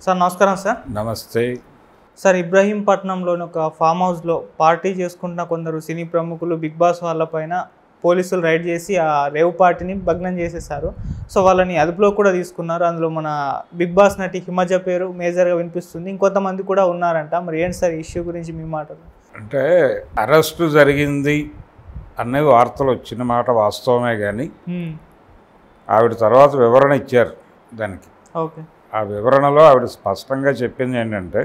Sir నమస్కారం sir నమస్తే sir ఇబ్రహీంపట్నంలోని ఒక ఫామ్ హౌస్లో పార్టీ చేసుకుంటున్న కొందరు సినీ ప్రముఖులు బిగ్ బాస్ వాళ్ళపైన పోలీసులు రైడ్ చేసి ఆ రేవ్ పార్టీని భగ్నం చేసేసారు సో వాళ్ళని అదుపులో కూడా తీసుకున్నారు అందులో మన బిగ్ బాస్ నటి హిమజ పేరు మేజర్గా వినిపిస్తుంది ఇంకొంతమంది కూడా ఉన్నారంట మరి ఏంటి సార్ ఇష్యూ గురించి మీ మాటలు అంటే అరెస్టు జరిగింది అనే వార్తలు వచ్చిన మాట వాస్తవమే కానీ హ్మ్, ఆవిడ తర్వాత వివరణ ఇచ్చారు దానికి ఓకే ఆ వివరణలో ఆవిడ స్పష్టంగా చెప్పింది ఏంటంటే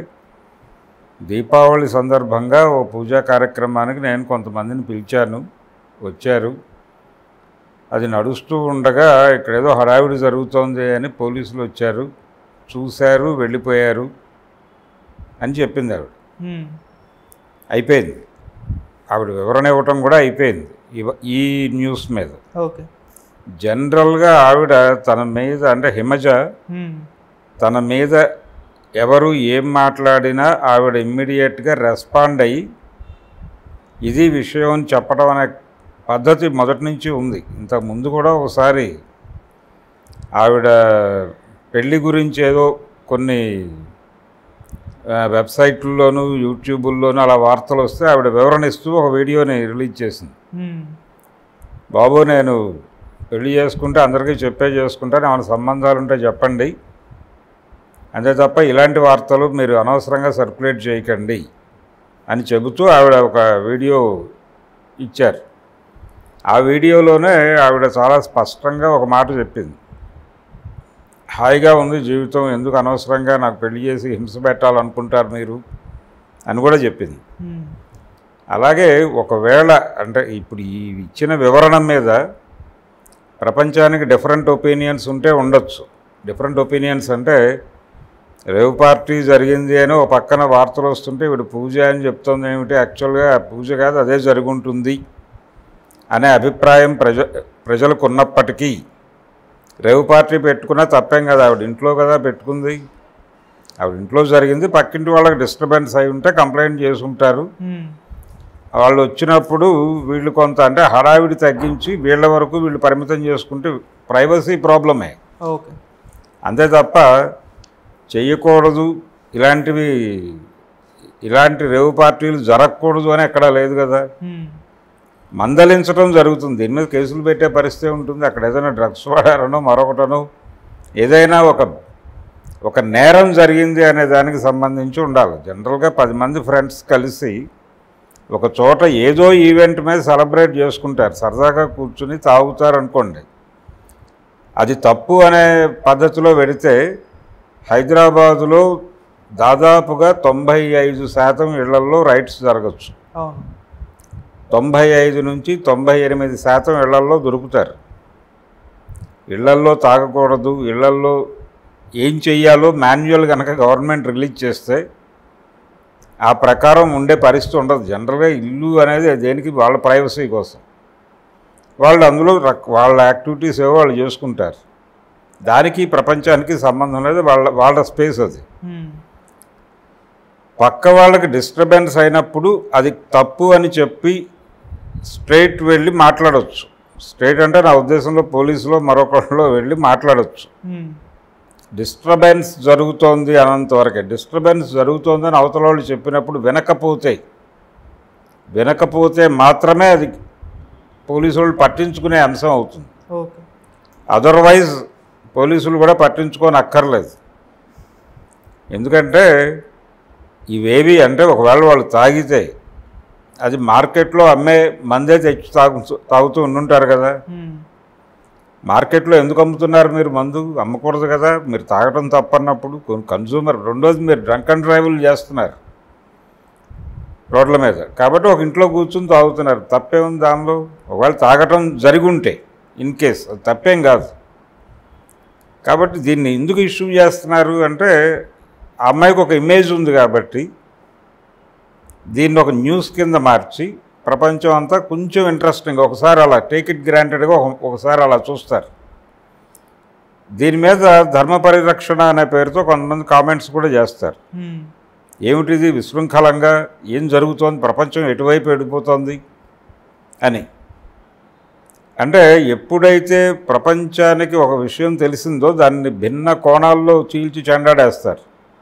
దీపావళి సందర్భంగా ఓ పూజా కార్యక్రమానికి నేను కొంతమందిని పిలిచాను వచ్చారు అది నడుస్తూ ఉండగా ఇక్కడ ఏదో హడావిడి జరుగుతోంది అని పోలీసులు వచ్చారు చూశారు వెళ్ళిపోయారు అని చెప్పింది ఆవిడ హ్మ్, అయిపోయింది ఆవిడ వివరణ ఇవ్వటం కూడా అయిపోయింది ఇవ- ఈ న్యూస్ మీద ఓకే జనరల్గా ఆవిడ తన మీద అంటే హిమజ హ్మ్, తన మీద ఎవరు ఏం మాట్లాడినా ఆవిడ ఇమ్మీడియట్గా రెస్పాండ్ అయ్యి ఇది విషయం అని చెప్పడం అనే పద్ధతి మొదటి నుంచి ఉంది ఇంతకు ముందు కూడా ఒకసారి ఆవిడ పెళ్లి గురించి ఏదో కొన్ని ఆ, వెబ్సైట్లలోనూ యూట్యూబుల్లోనూ అలా వార్తలు వస్తే ఆవిడ వివరణ ఇస్తూ ఒక వీడియోని రిలీజ్ చేసింది హ్మ్, బాబు నేను పెళ్లి చేసుకుంటే అందరికీ చెప్పే చేసుకుంటాను ఏమైనా సంబంధాలు ఉంటే చెప్పండి అంతే తప్ప ఇలాంటి వార్తలు మీరు అనవసరంగా సర్క్యులేట్ చేయకండి అని చెబుతూ ఆవిడ ఒక వీడియో ఇచ్చారు ఆ వీడియోలోనే ఆవిడ చాలా స్పష్టంగా ఒక మాట చెప్పింది హాయిగా ఉంది జీవితం ఎందుకు అనవసరంగా నాకు పెళ్లి చేసి హింస పెట్టాలనుకుంటారు మీరు అని కూడా చెప్పింది హ్మ్, అలాగే ఒకవేళ అంటే ఇప్పుడు ఈ ఇచ్చిన వివరణ మీద ప్రపంచానికి డిఫరెంట్ ఒపీనియన్స్ ఉంటే ఉండొచ్చు డిఫరెంట్ ఒపీనియన్స్ అంటే రేవ్ పార్టీ జరిగింది అని ఒక పక్కన వార్తలు వస్తుంటే వీడు పూజ అని చెప్తుంది ఏమిటి యాక్చువల్గా పూజ కాదు అదే జరుగుంటుంది అనే అభిప్రాయం ప్రజ ప్రజలకు ఉన్నప్పటికీ రేవ్ పార్టీ పెట్టుకున్నా తప్పేం కదా ఆవిడ ఇంట్లో కదా పెట్టుకుంది ఆవిడ ఇంట్లో జరిగింది పక్కింటి వాళ్ళకి డిస్టర్బెన్స్ అయి ఉంటే కంప్లైంట్ చేసి ఉంటారు హ్మ్, వాళ్ళు వచ్చినప్పుడు వీళ్ళు కొంత అంటే హడావిడి తగ్గించి వీళ్ళ వరకు వీళ్ళు పరిమితం చేసుకుంటే ప్రైవసీ ప్రాబ్లమే ఓకే అంతే తప్ప చెయ్యకూడదు ఇలాంటివి ఇలాంటి రేవు పార్టీలు జరగకూడదు అని ఎక్కడా లేదు కదా హ్మ్, మందలించడం జరుగుతుంది దీని మీద కేసులు పెట్టే పరిస్థితి ఉంటుంది అక్కడ ఏదైనా డ్రగ్స్ వాడారనో మరొకటనో ఏదైనా ఒక ఒక నేరం జరిగింది అనే దానికి సంబంధించి ఉండాలి జనరల్గా పది మంది ఫ్రెండ్స్ కలిసి ఒక చోట ఏదో ఈవెంట్ మీద సెలబ్రేట్ చేసుకుంటారు సరదాగా కూర్చుని తాగుతారు అనుకోండి అది తప్పు అనే పద్ధతిలో పెడితే హైదరాబాదులో దాదాపుగా తొంభై ఐదు శాతం ఇళ్లల్లో రైట్స్ జరగచ్చు అవును తొంభై ఐదు నుంచి తొంభై ఎనిమిది శాతం ఇళ్లల్లో దొరుకుతారు ఇళ్లల్లో తాగకూడదు ఇళ్లల్లో ఏం చెయ్యాలో మాన్యువల్ కనుక గవర్నమెంట్ రిలీజ్ చేస్తే ఆ ప్రకారం ఉండే పరిస్థితి ఉండదు జనరల్గా ఇల్లు అనేది దేనికి వాళ్ళ ప్రైవసీ కోసం వాళ్ళు అందులో రక్- వాళ్ళ యాక్టివిటీస్ ఏవో వాళ్ళు చేసుకుంటారు దానికి ప్రపంచానికి సంబంధం లేదు వాళ్ళ వాళ్ళ స్పేస్ అది హ్మ్, పక్క వాళ్ళకి డిస్టర్బెన్స్ అయినప్పుడు అది తప్పు అని చెప్పి స్ట్రైట్ వెళ్ళి మాట్లాడవచ్చు స్ట్రైట్ అంటే నా ఉద్దేశంలో పోలీసులో మరొకరిలో వెళ్ళి మాట్లాడవచ్చు హ్మ్, డిస్టర్బెన్స్ జరుగుతోంది అనంత వరకే డిస్టర్బెన్స్ జరుగుతోందని అవతల వాళ్ళు చెప్పినప్పుడు వినకపోతే వినకపోతే మాత్రమే అది పోలీసు వాళ్ళు పట్టించుకునే అంశం అవుతుంది ఓకే అదర్వైజ్ పోలీసులు కూడా పట్టించుకొని అక్కర్లేదు ఎందుకంటే ఇవేవి అంటే ఒకవేళ వాళ్ళు తాగితే అది మార్కెట్లో అమ్మే మందే తెచ్చి తాగు తాగుతూ ఉండుంటారు కదా హ్మ్, మార్కెట్లో ఎందుకు అమ్ముతున్నారు మీరు మందు అమ్మకూడదు కదా మీరు తాగటం తప్పన్నప్పుడు కన్సూమర్ రెండోది మీరు డ్రంక్ అండ్ డ్రైవ్లు చేస్తున్నారు రోడ్ల మీద కాబట్టి ఒక ఇంట్లో కూర్చుని తాగుతున్నారు తప్పేముంది దానిలో ఒకవేళ తాగటం జరిగి ఉంటే ఇన్ కేస్ అది తప్పేం కాదు కాబట్టి దీన్ని ఎందుకు ఇష్యూ చేస్తున్నారు అంటే ఆ అమ్మాయికి ఒక ఇమేజ్ ఉంది కాబట్టి దీన్ని ఒక న్యూస్ కింద మార్చి ప్రపంచం అంతా కొంచెం ఇంట్రెస్టింగ్ ఒకసారి అలా టేక్ ఇట్ గ్రాంటెడ్గా ఒకసారి అలా చూస్తారు దీని మీద ధర్మ పరిరక్షణ అనే పేరుతో కొంతమంది కామెంట్స్ కూడా చేస్తారు హ్మ్, ఏమిటిది విశృంఖలంగా ఏం జరుగుతోంది ప్రపంచం ఎటువైపు వెళ్ళిపోతుంది అని అంటే ఎప్పుడైతే ప్రపంచానికి ఒక విషయం తెలిసిందో దాన్ని భిన్న కోణాల్లో చీల్చి చెండాడేస్తారు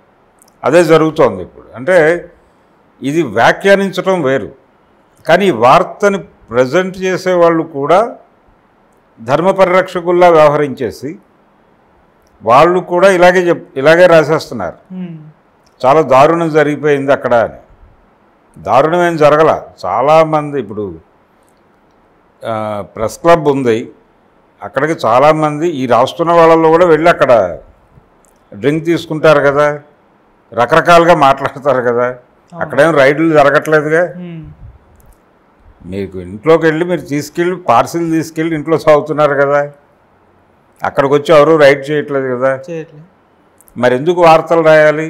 అదే జరుగుతోంది ఇప్పుడు అంటే ఇది వ్యాఖ్యానించడం వేరు కానీ ఈ వార్తని ప్రజెంట్ చేసేవాళ్ళు కూడా ధర్మ పరిరక్షకుల్లా వ్యవహరించేసి వాళ్ళు కూడా ఇలాగే చెప్ ఇలాగే రాసేస్తున్నారు ఉమ్, చాలా దారుణం జరిగిపోయింది అక్కడ అని దారుణం ఏం జరగల చాలామంది ఇప్పుడు ఆ, ప్రెస్ క్లబ్ ఉంది అక్కడికి చాలామంది ఈ రాస్తున్న వాళ్ళల్లో కూడా వెళ్ళి అక్కడ డ్రింక్ తీసుకుంటారు కదా రకరకాలుగా మాట్లాడతారు కదా అక్కడేం రైడ్లు జరగట్లేదుగా ఉమ్, మీకు ఇంట్లోకి వెళ్ళి మీరు తీసుకెళ్ళి పార్సిల్ తీసుకెళ్ళి ఇంట్లో సాగుతున్నారు కదా అక్కడికి వచ్చి ఎవరు రైడ్ చేయట్లేదు కదా చేయట్లేదు మరి ఎందుకు వార్తలు రాయాలి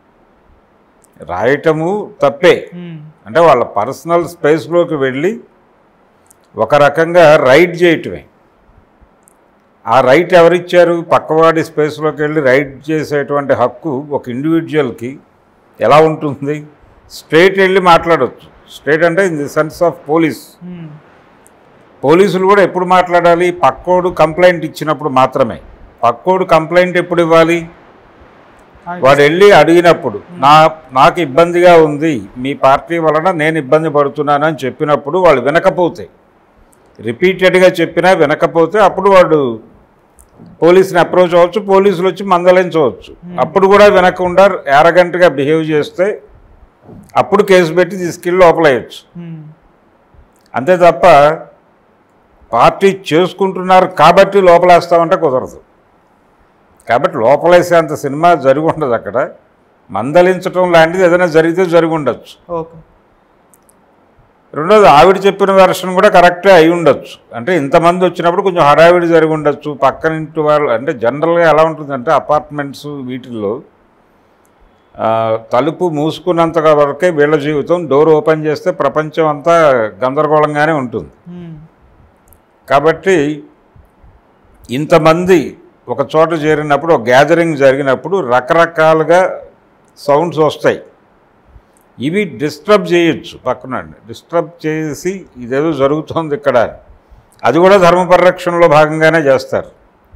రాయటము తప్పే ఉమ్, అంటే వాళ్ళ పర్సనల్ స్పేస్లోకి వెళ్ళి ఒక రకంగా రైడ్ చేయటమే ఆ రైట్ ఎవరిచ్చారు పక్కవాడి స్పేస్లోకి వెళ్ళి రైడ్ చేసేటువంటి హక్కు ఒక ఇండివిజువల్కి ఎలా ఉంటుంది స్ట్రేట్ వెళ్ళి మాట్లాడవచ్చు స్ట్రేట్ అంటే in the sense of police um, పోలీసులు కూడా ఎప్పుడు మాట్లాడాలి పక్కోడు కంప్లైంట్ ఇచ్చినప్పుడు మాత్రమే పక్కోడు కంప్లైంట్ ఎప్పుడు ఇవ్వాలి వాడు వెళ్ళి అడిగినప్పుడు నా నాకు ఇబ్బందిగా ఉంది మీ పార్టీ వలన నేను ఇబ్బంది పడుతున్నాను అని చెప్పినప్పుడు వాళ్ళు వినకపోతే రిపీటెడ్గా చెప్పినా వినకపోతే అప్పుడు వాడు పోలీసుని అప్రోచ్ అవ్వచ్చు పోలీసులు వచ్చి మందలించవచ్చు అప్పుడు కూడా వినకుండా యారగంటగా బిహేవ్ చేస్తే అప్పుడు కేసు పెట్టి తీసుకెళ్ళి లోపలేయచ్చు ఉమ్, అంతే తప్ప పార్టీ చేసుకుంటున్నారు కాబట్టి లోపలేస్తామంటే కుదరదు కాబట్టి లోపలేసేంత సినిమా జరిగి ఉండదు అక్కడ మందలించటం లాంటిది ఏదైనా జరిగితే జరిగి ఉండొచ్చు ఓకే రెండోది ఆవిడ చెప్పిన వెర్షన్ కూడా కరెక్టే అయి ఉండొచ్చు అంటే ఇంతమంది వచ్చినప్పుడు కొంచెం హడావిడి జరిగి ఉండొచ్చు పక్కన ఇంటి వాళ్ళు అంటే జనరల్గా ఎలా ఉంటుందంటే అపార్ట్మెంట్స్ వీటిల్లో ఆ, తలుపు మూసుకున్నంత వరకే వీళ్ళ జీవితం డోర్ ఓపెన్ చేస్తే ప్రపంచం అంతా గందరగోళంగానే ఉంటుంది ఉమ్, కాబట్టి ఇంతమంది ఒక చోట చేరినప్పుడు ఒక గ్యాదరింగ్ జరిగినప్పుడు రకరకాలుగా సౌండ్స్ వస్తాయి ఇవి డిస్టర్బ్ చేయొచ్చు పక్కన డిస్టర్బ్ చేసి ఇదేదో జరుగుతోంది ఇక్కడ అది కూడా ధర్మ పరిరక్షణలో భాగంగానే చేస్తారు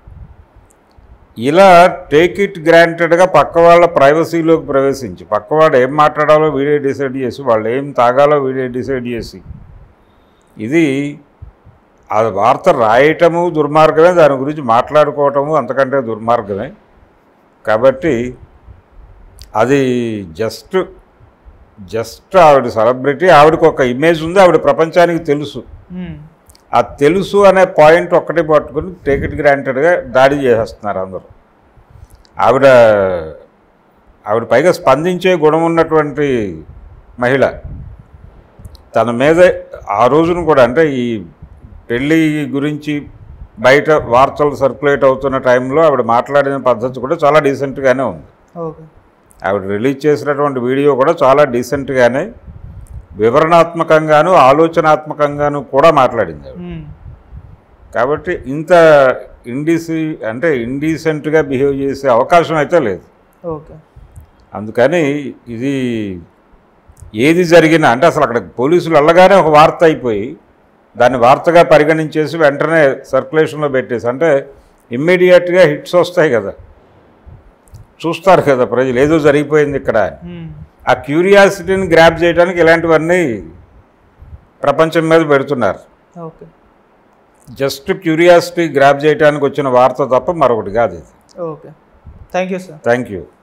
ఇలా టేక్ ఇట్ గ్రాంటెడ్గా పక్క వాళ్ళ ప్రైవసీలోకి ప్రవేశించి పక్కవాడు ఏం మాట్లాడాలో వీడే డిసైడ్ చేసి వాళ్ళు ఏం తాగాలో వీడే డిసైడ్ చేసి ఇది ఆ వార్త రాయటము దుర్మార్గమే దాని గురించి మాట్లాడుకోవటము అంతకంటే దుర్మార్గమే కాబట్టి అది జస్ట్ జస్ట్ ఆవిడ సెలబ్రిటీ ఆవిడకి ఒక ఇమేజ్ ఉంది ఆవిడ ప్రపంచానికి తెలుసు ఉమ్, ఆ తెలుసు అనే పాయింట్ ఒక్కటే పట్టుకుని టేకెట్ గ్రాంటెడ్గా దాడి చేసేస్తున్నారు అందరూ ఆవిడ ఆవిడ పైగా స్పందించే గుణం ఉన్నటువంటి మహిళ తన మీద ఆ రోజున కూడా అంటే ఈ పెళ్ళి గురించి బయట వార్తలు సర్క్యులేట్ అవుతున్న టైంలో ఆవిడ మాట్లాడిన పద్ధతి కూడా చాలా డీసెంట్గానే ఉంది ఓకే ఆవిడ రిలీజ్ చేసినటువంటి వీడియో కూడా చాలా డీసెంట్గానే వివరణాత్మకంగాను ఆలోచనాత్మకంగాను కూడా మాట్లాడింది ఆవిడ ఉమ్, కాబట్టి ఇంత ఇండీసీ అంటే ఇండీసెంట్గా బిహేవ్ చేసే అవకాశం అయితే లేదు ఓకే అందుకని ఇది ఏది జరిగినా అంటే అసలు అక్కడ పోలీసులు వెళ్ళగానే ఒక వార్త అయిపోయి దాన్ని వార్తగా పరిగణించేసి వెంటనే సర్క్యులేషన్లో పెట్టేసి అంటే ఇమ్మీడియట్గా హిట్స్ వస్తాయి కదా చూస్తారు కదా ప్రజలు ఏదో జరిగిపోయింది ఇక్కడ అని. ఉమ్, ఆ క్యూరియాసిటీని గ్రాప్ చేయడానికి ఇలాంటివన్నీ ప్రపంచం మీద పెడుతున్నారు ఓకే జస్ట్ క్యూరియాసిటీ గ్రాప్ చేయడానికి వచ్చిన వార్త తప్ప మరొకటి కాదు ఇది okay thank you sir thank you